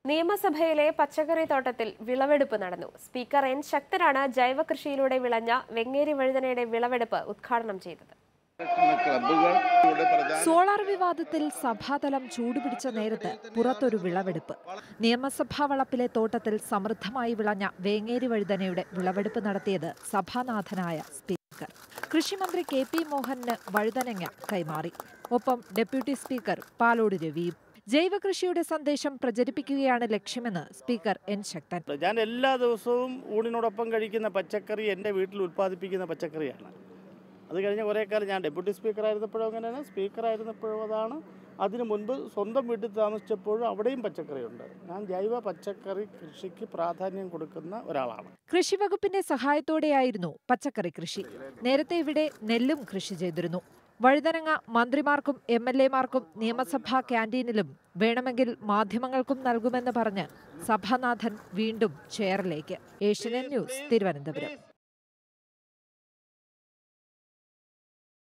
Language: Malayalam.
നിയമസഭയിലെ പച്ചക്കറി തോട്ടത്തിൽ വിളവെടുപ്പ് നടന്നു സ്പീക്കർ എൻ ശക്തനാണ് ജൈവ കൃഷിയിലൂടെ വിളഞ്ഞ വെങ്ങേരി വഴുതനയുടെ വിളവെടുപ്പ് ഉദ്ഘാടനം ചെയ്തത് ക്ലബ്ബുകൾ ഇവിടെ പ്രധാന സോളാർ വിവാദത്തിൽ സഭാതലം ചൂടുപിടിച്ച നേരത്ത് പുറത്തൊരു വിളവെടുപ്പ് നിയമസഭാ വളപ്പിലെ തോട്ടത്തിൽ സമൃദ്ധമായി വിളഞ്ഞ വേങ്ങേരി വഴുതനയുടെ വിളവെടുപ്പ് നടത്തിയത് സഭാനാഥനായ സ്പീക്കർ കൃഷിമന്ത്രി കെ പി മോഹനന് വഴുതനങ്ങ കൈമാറി ഒപ്പം ഡെപ്യൂട്ടി സ്പീക്കർ പാലോട് രവിയും ജൈവ കൃഷിയുടെ സന്ദേശം പ്രചരിപ്പിക്കുകയാണ് ലക്ഷ്യമെന്ന് സ്പീക്കർ എൻ ശക്തൻ ഞാൻ എല്ലാ ദിവസവും ഊണിനോടൊപ്പം കഴിക്കുന്ന പച്ചക്കറി എൻ്റെ വീട്ടിൽ ഉൽപ്പാദിപ്പിക്കുന്ന പച്ചക്കറിയാണ് അത് കഴിഞ്ഞ കുറേ കാലം ഞാൻ ഡെപ്യൂട്ടി സ്പീക്കർ ആയിരുന്നപ്പോഴും അങ്ങനെയാണ് സ്പീക്കർ ആയിരുന്നപ്പോഴും അതാണ് അതിനു മുൻപ് സ്വന്തം വീട്ടിൽ താമസിച്ചപ്പോഴും അവിടെയും പച്ചക്കറിയുണ്ട് ഞാൻ ജൈവ പച്ചക്കറി കൃഷിക്ക് പ്രാധാന്യം കൊടുക്കുന്ന ഒരാളാണ് കൃഷിവകുപ്പിന്റെ സഹായത്തോടെയായിരുന്നു പച്ചക്കറി കൃഷി നേരത്തെ ഇവിടെ നെല്ലും കൃഷി ചെയ്തിരുന്നു വഴുതനങ്ങ മന്ത്രിമാർക്കും എം എൽ എമാർക്കും നിയമസഭാ ക്യാൻറ്റീനിലും വേണമെങ്കിൽ മാധ്യമങ്ങൾക്കും നൽകുമെന്ന് പറഞ്ഞ് സഭാനാഥൻ വീണ്ടും ചെയറിലേക്ക് ഏഷ്യനെറ്റ് ന്യൂസ് തിരുവനന്തപുരം